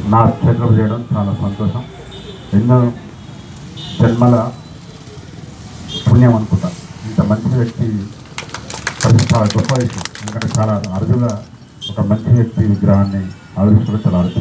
నా చేతులకు చేయడం చాలా సంతోషం ఎన్నో జన్మల పుణ్యం అనుకుంటా ఇంత మంచి వ్యక్తి అది చాలా గొప్ప విషయం ఎందుకంటే చాలా అరుదుగా ఒక మంచి వ్యక్తి విగ్రహాన్ని ఆవిష్కరించడం చాలా అరుదు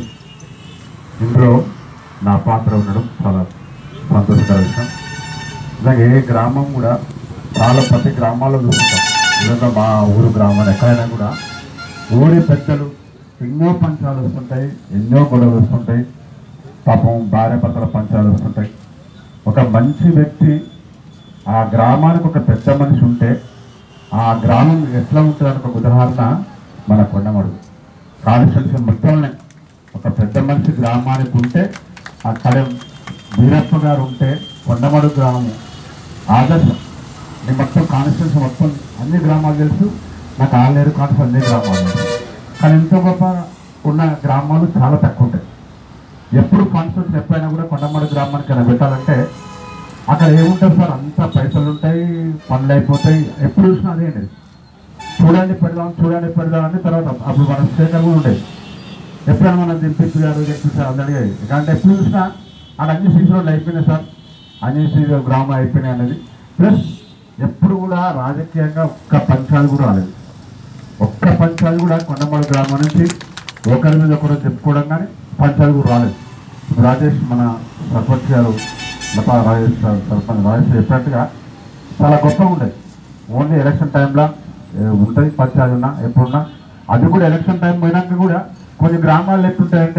ఇందులో నా పాత్ర ఉండడం చాలా సంతోషకర విషయం అలాగే ఏ గ్రామం కూడా చాలా ప్రతి గ్రామాల్లో చూస్తుంటాం విధంగా మా ఊరు గ్రామాలు ఎక్కడైనా కూడా ఊరి పెద్దలు ఎన్నో పంచాలు వస్తుంటాయి ఎన్నో గొడవలు వస్తుంటాయి పాపం భార్య భర్తల పంచాలు వస్తుంటాయి ఒక మంచి వ్యక్తి ఆ గ్రామానికి ఒక పెద్ద మనిషి ఉంటే ఆ గ్రామం ఎట్లా ఉంటుందని ఒక ఉదాహరణ మన కొండమడుగు కాన్స్టిట్యూన్సీ మొత్తంలో ఒక పెద్ద మనిషి గ్రామానికి ఉంటే అక్కడ వీరప్ప గారు ఉంటే కొండమడుగు గ్రామం ఆదర్శం నేను మొత్తం కాన్స్టిట్యూన్సీ మొత్తం అన్ని గ్రామాలు తెలుసు నాకు ఆలేరు కాన్స్టిట్యూన్సీ అన్ని గ్రామాలు తెలుసు కానీ ఇంత గొప్ప ఉన్న గ్రామాలు చాలా తక్కువ ఉంటాయి ఎప్పుడు కాన్స్టిట్యూన్సీ ఎప్పుడైనా కూడా కొండమడుగు గ్రామానికి అయినా పెట్టాలంటే అక్కడ ఏముంటుంది సార్ అంతా పైసలు ఉంటాయి పనులు అయిపోతాయి ఎప్పుడు చూసినా అదే అండి చూడండి పెడదాం చూడండి పెడదాం అని తర్వాత అప్పుడు మన స్టేటర్ కూడా ఉండేది ఎప్పుడైనా మనం దింపించి గారు చెప్పి సార్ అందరు అడిగేది ఎందుకంటే ఎప్పుడు చూసినా అక్కడ అన్ని సీసీ రోడ్లు అయిపోయినాయి సార్ అన్ని సీసీ గ్రామం అయిపోయినాయి అనేది ప్లస్ ఎప్పుడు కూడా రాజకీయంగా ఒక్క పంచాలు కూడా రాలేదు ఒక్క పంచాలు కూడా కొండమూడు గ్రామం నుంచి ఒకరి మీద ఒకరు చెప్పుకోవడం కానీ పంచాలు కూడా రాలేదు ఇప్పుడు రాజేష్ మన సర్పంచ్ గారు లతా రాజేష్ గారు సర్పంచ్ రాజేష్ చెప్పినట్టుగా చాలా గొప్పగా ఉండేది ఓన్లీ ఎలక్షన్ టైంలో ఉంటుంది పంచాయతీ ఉన్నా ఎప్పుడున్నా అది కూడా ఎలక్షన్ టైం పోయినాక కూడా కొన్ని గ్రామాలు ఎట్లుంటాయంటే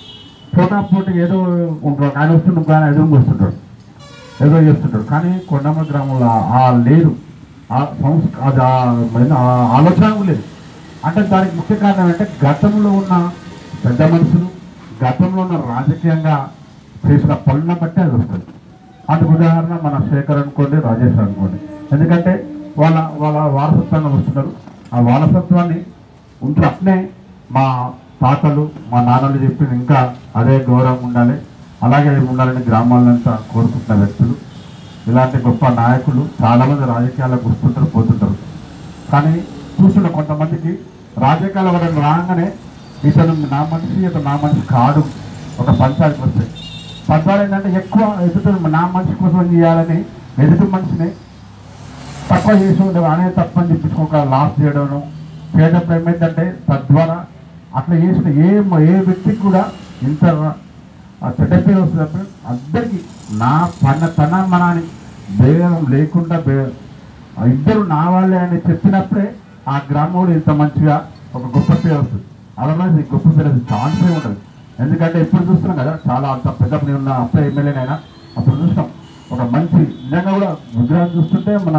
చోటా పోటీ ఏదో ఉంటాడు ఆయన వస్తుంటాడు కానీ ఎదురు వస్తుంటాడు ఏదో చేస్తుంటాడు కానీ కొండమ్మ గ్రామంలో ఆ- ఆ లేదు ఆ సంస్ అది ఆ- మరి ఆ ఆలోచన కూడా లేదు అంటే దానికి ముఖ్య కారణం ఏంటంటే గతంలో ఉన్న పెద్ద మనుషులు గతంలో ఉన్న రాజకీయంగా చేసిన పనులను బట్టి అది వస్తుంది అందుకు ఉదాహరణ మన శేఖర్ అనుకోండి రాజేష్ అనుకోండి ఎందుకంటే వాళ్ళ వాళ్ళ వారసత్వంగా వస్తున్నారు ఆ వారసత్వాన్ని ఉంటూ అట్నే మా తాతలు మా నాన్నలు చెప్పిన ఇంకా అదే గౌరవం ఉండాలి అలాగే ఉండాలని గ్రామాలంతా కోరుకుంటున్న వ్యక్తులు ఇలాంటి గొప్ప నాయకులు చాలామంది రాజకీయాలకు వస్తుంటారు పోతుంటారు కానీ చూస్తున్న కొంతమందికి రాజకీయాల వరకు రాగానే ఇతను నా మనిషి ఇతను నా మనిషి కాడు ఒక పంచాయతీ వస్తాయి పంచాయతీ ఏంటంటే ఎక్కువ ఎదుటి నా మనిషి కోసం చేయాలని ఎదుటి మనిషిని తక్కువ చేసి ఉండే అనే తప్పని చెప్పించుకోక లాస్ చేయడం చేయడం ఏమైందంటే తద్వారా అట్లా చేసిన ఏ ఏ వ్యక్తికి కూడా ఇంత ఆ చెడ్డ పేరు వస్తున్నప్పుడు అందరికీ నా పన్న తన మనాని భేదం లేకుండా బే ఆ ఇద్దరు నా వాళ్ళే అని చెప్పినప్పుడే ఆ గ్రామంలో ఇంత మంచిగా ఒక గొప్ప పేరు వస్తుంది అదర్వైజ్ ఈ గొప్ప పేరు ఛాన్సే ఉండదు ఎందుకంటే ఇప్పుడు చూస్తున్నాం కదా చాలా అంత పెద్ద నేను ఉన్న అప్పుడే ఎమ్మెల్యేనైనా అప్పుడు చూసినాం ఒక మంచి నిజంగా కూడా విగ్రహం చూస్తుంటే మన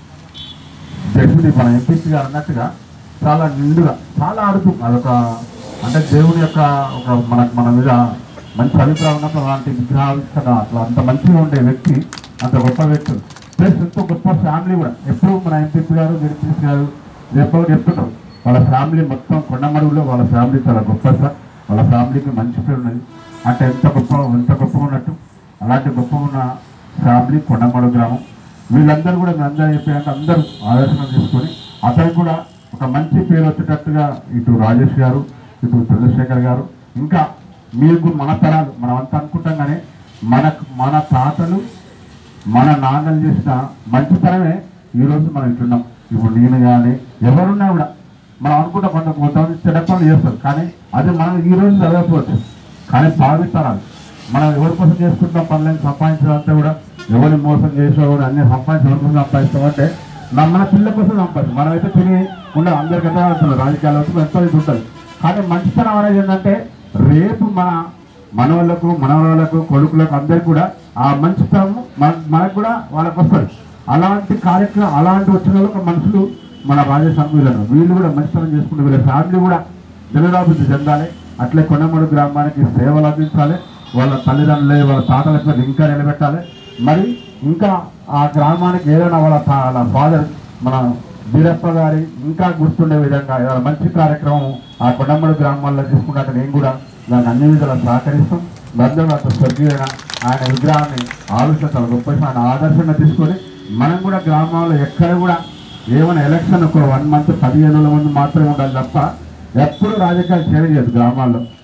జడ్జిని మన ఎంపీసీ గారు అన్నట్టుగా చాలా నిండుగా చాలా ఆడుతూ అదొక అంటే దేవుని యొక్క ఒక మనకు మన మీద మంచి అభిప్రాయం ఉన్నప్పుడు అలాంటి విగ్రహావిష్కరణ అట్లా అంత మంచిగా ఉండే వ్యక్తి అంత గొప్ప వ్యక్తి ప్లస్ ఎంతో గొప్ప ఫ్యామిలీ కూడా ఎప్పుడు మన ఎంపీసీ గారు జడ్పీసీ గారు ఎప్పుడు చెప్తుంటారు వాళ్ళ ఫ్యామిలీ మొత్తం కొండమడుగులో వాళ్ళ ఫ్యామిలీ చాలా గొప్ప సార్ వాళ్ళ ఫ్యామిలీకి మంచి పేరు ఉన్నది అంటే ఎంత గొప్ప ఎంత గొప్పగా ఉన్నట్టు అలాంటి గొప్పగా ఉన్న ఫ్యామిలీ కొండమడుగు గ్రామం వీళ్ళందరూ కూడా మీ అందరూ చెప్పినాక అందరూ ఆలోచన తీసుకొని అతనికి కూడా ఒక మంచి పేరు వచ్చేటట్టుగా ఇటు రాజేష్ గారు ఇటు చంద్రశేఖర్ గారు ఇంకా మీకు మన తరాలు మనం అంతా అనుకుంటాం కానీ మన మన తాతలు మన నాన్నలు చేసిన మంచితనమే ఈరోజు మనం ఇట్టున్నాం ఇప్పుడు నేను కానీ ఎవరున్నా కూడా మనం అనుకుంటా కొంత కొంతమంది చెడ్డ పనులు చేస్తారు కానీ అది మనం ఈ రోజు చదవకపోవచ్చు కానీ భావితరాలు మనం ఎవరి కోసం చేసుకుంటాం పనులను సంపాదించాలంటే కూడా ఎవరిని మోసం చేసో కూడా అన్ని సంపాదించి ఎవరి కోసం సంపాదిస్తాం అంటే నా మన పిల్లల కోసం సంపాదిస్తాం మనమైతే తిని ఉండదు అందరికి ఎంత అవుతుంది రాజకీయాలు వచ్చి ఎంతో ఇది ఉంటుంది కానీ మంచితనం అనేది ఏంటంటే రేపు మన మనవాళ్ళకు మనవరాళ్ళకు కొడుకులకు అందరికి కూడా ఆ మంచితనం మన మనకు కూడా వాళ్ళకి వస్తుంది అలాంటి కార్యక్రమం అలాంటి వచ్చిన వాళ్ళకి మనుషులు మన రాజస్వామి వీళ్ళను వీళ్ళు కూడా మంచితనం చేసుకుంటే వీళ్ళ ఫ్యామిలీ కూడా జనరాభివృద్ధి చెందాలి అట్లే కొండమూడు గ్రామానికి సేవలు అందించాలి వాళ్ళ తల్లిదండ్రులు వాళ్ళ తాతల పేరు ఇంకా నిలబెట్టాలి మరి ఇంకా ఆ గ్రామానికి ఏదైనా వాళ్ళ తా- వాళ్ళ ఫాదర్ మన వీరప్ప గారి ఇంకా గుర్తుండే విధంగా ఏదైనా మంచి కార్యక్రమం ఆ కొండమూడు గ్రామాల్లో తీసుకున్నట్టు నేను కూడా దాన్ని అన్ని విధాలా సహకరిస్తాం బంధువు అంత స్వర్గీయమైన ఆయన విగ్రహాన్ని ఆలోచన చాలా గొప్ప విషయం. ఆయన ఆదర్శంగా తీసుకొని మనం కూడా గ్రామాల్లో ఎక్కడ కూడా ఏమైనా ఎలక్షన్ ఒక వన్ మంత్ పదిహేను రోజుల ముందు మాత్రమే ఉండాలి తప్ప ఎప్పుడు రాజకీయాలు చేయలేదు గ్రామాల్లో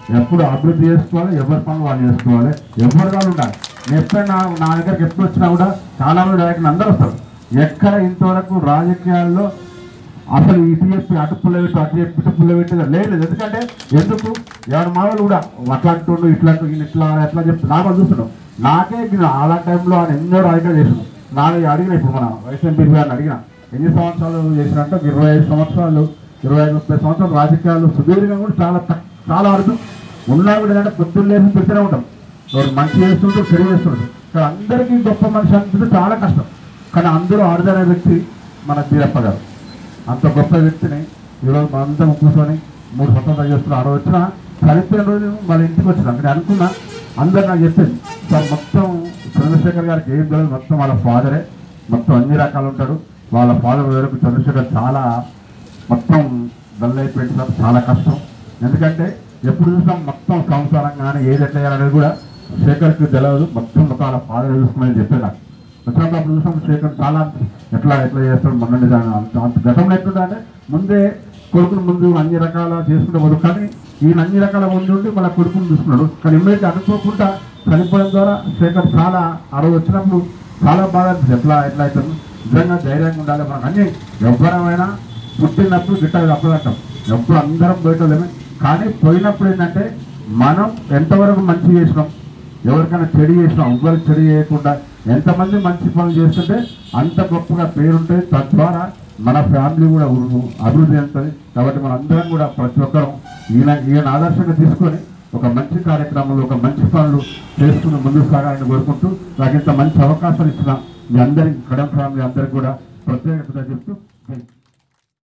ఎప్పుడు అభివృద్ధి చేసుకోవాలి ఎవరి పనులు వాళ్ళు చేసుకోవాలి ఎవరి వాళ్ళు ఉండాలి నేను ఎప్పుడు నా నా దగ్గరికి ఎప్పుడు వచ్చినా కూడా చాలా మంది నాయకులు అందరూ వస్తారు ఎక్కడ ఇంతవరకు రాజకీయాల్లో అసలు ఇటు చెప్పి అటు పుల్ల పెట్టు అటు చెప్పి ఇటు పుల్ల పెట్టు లేదు లేదు. ఎందుకంటే ఎందుకు ఎవరి మామూలు కూడా అట్లాంటి ఇట్లాంటి ఈయన ఇట్లా ఎట్లా చెప్తే నాకు చూస్తున్నాం నాకే నేను అలా టైంలో ఆయన ఎన్నో రాజకీయాలు చేసినాం నాకు అడిగిన ఇప్పుడు మన వైఎస్ఎంపీ గారిని అడిగిన ఎన్ని సంవత్సరాలు చేసినట్టు ఇరవై ఐదు సంవత్సరాలు ఇరవై ఐదు ముప్పై సంవత్సరాలు రాజకీయాలు సుదీర్ఘంగా కూడా చాలా తక్- చాలా అర్థం ఉన్నా కూడా ఏంటంటే పొద్దున్న లేసి పెడుతూనే ఉంటాం ఎవరు మంచి చేస్తుంటూ చెడు చేస్తుంటారు ఇక్కడ అందరికీ గొప్ప మనిషి అంటే చాలా కష్టం కానీ అందరూ అరుదైన వ్యక్తి మన బీరప్ప గారు అంత గొప్ప వ్యక్తిని ఈరోజు మనందరం కూర్చొని మూడు సంవత్సరాలు చేస్తున్నా ఆ రోజు వచ్చిన చనిపోయిన రోజు వాళ్ళ ఇంటికి వచ్చిన అక్కడ అనుకున్నా అందరు నాకు చెప్పింది సార్ మొత్తం చంద్రశేఖర్ గారికి ఏం తెలియదు మొత్తం వాళ్ళ ఫాదరే మొత్తం అన్ని రకాలు ఉంటాడు వాళ్ళ ఫాదర్ వరకు చంద్రశేఖర్ చాలా మొత్తం డల్ అయిపోయింది సార్ చాలా కష్టం ఎందుకంటే ఎప్పుడు చూసినా మొత్తం సంసారం కానీ ఏది ఎట్లా చేయాలనేది కూడా శేఖర్కి తెలియదు మొత్తం ఒక వాళ్ళ ఫాదర్ చూసుకుని చెప్పే నాకు వచ్చినప్పుడు అప్పుడు చూసినప్పుడు శేఖర్ చాలా ఎట్లా ఎట్లా చేస్తాడు మొన్న అంత అంత గతంలో ఎట్లుంటే అంటే ముందే కొడుకుని ముందు అన్ని రకాల చేసుకుంటే పోదు కానీ ఈయన అన్ని రకాల ముందు ఉండి మళ్ళీ కొడుకుని చూసుకున్నాడు కానీ ఇమ్మీడియట్ అనుకోకుండా చనిపోవడం ద్వారా శేఖర్ చాలా ఆ రోజు వచ్చినప్పుడు చాలా బాగా అనిపించింది. ఎట్లా ఎట్లా అవుతుంది నిజంగా ధైర్యంగా ఉండాలి మనకు అన్ని ఎవరమైనా పుట్టినప్పుడు గిట్ట తప్పదంటాం ఎప్పుడు అందరం పోయేటోళ్ళమే కానీ పోయినప్పుడు ఏంటంటే మనం ఎంతవరకు మంచి చేసినాం ఎవరికైనా చెడు చేసినాం ఎవ్వరికి చెడు చేయకుండా ఎంతమంది మంచి పనులు చేస్తుంటే అంత గొప్పగా పేరుంటుంది తద్వారా మన ఫ్యామిలీ కూడా ఉరు- అభివృద్ధి చెందుతుంది కాబట్టి మన అందరం కూడా ప్రతి ఒక్కరం ఈయన ఈయన ఆదర్శంగా తీసుకొని ఒక మంచి కార్యక్రమంలో ఒక మంచి పనులు చేసుకుని ముందుకు సాగాలని కోరుకుంటూ నాకు ఇంత మంచి అవకాశాలు ఇచ్చిన మీ అందరికి కడం ఫ్యామిలీ అందరికి కూడా ప్రత్యేకత చెప్తూ థ్యాంక్ యూ.